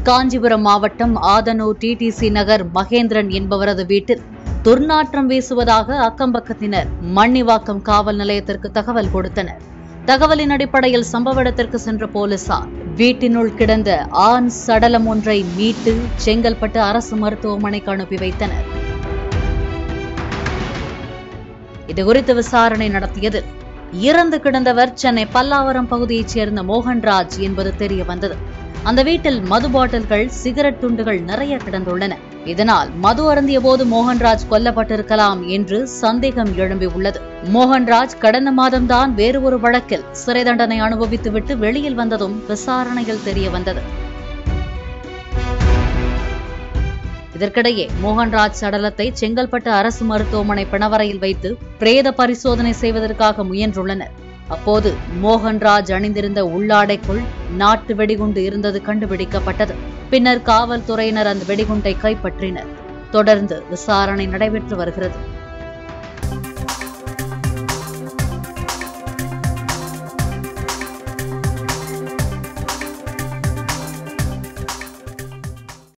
காஞ்சிபுரம் மாவட்டம் ஆதனூர் டிடிசி நகர் மகேந்திரன் என்பவரது வீட்டில் துர்நாற்றம் வீசுவதாக அக்கம்பக்கத்தினர் மண்ணிவாக்கம் காவல் நிலையத்திற்கு தகவல் கொடுத்தனர் தகவலின் அடிப்படையில் சம்பவ இடத்திற்கு சென்ற போலீசார் வீட்டினுள் கிடந்த ஆண் சடலம் ஒன்றை மீட்டு செங்கல்பட்டு அரசு மருத்துவமனைக்கு அனுப்பி வைத்தனர் இதுகுறித்து விசாரணை நடத்தியதில் இறந்து கிடந்தவர் சென்னை பல்லாவரம் பகுதியைச் சேர்ந்த மோகன்ராஜ் என்பது தெரிய வந்தது அந்த வீட்டில் மது பாட்டில்கள் சிகரெட் துண்டுகள் நிறைய கிடந்துள்ளன இதனால் மது அருந்திய போது மோகன்ராஜ் கொல்லப்பட்டிருக்கலாம் என்று சந்தேகம் எழும்பியுள்ளது மோகன்ராஜ் கடந்த மாதம்தான் வேறு ஒரு வழக்கில் சிறை தண்டனை அனுபவித்துவிட்டு வெளியில் வந்ததும் விசாரணையில் தெரிய வந்தது இதற்கிடையே மோகன்ராஜ் சடலத்தை செங்கல்பட்டு அரசு மருத்துவமனை பிணவரையில் வைத்து பிரேத பரிசோதனை செய்வதற்காக முயன்றுள்ளனர் அப்போது மோகன்ராஜ் அணிந்திருந்த உள்ளாடைக்குள் நாட்டு வெடிகுண்டு இருந்தது கண்டுபிடிக்கப்பட்டது பின்னர் காவல்துறையினர் அந்த வெடிகுண்டை கைப்பற்றினர் தொடர்ந்து விசாரணை நடைபெற்று வருகிறது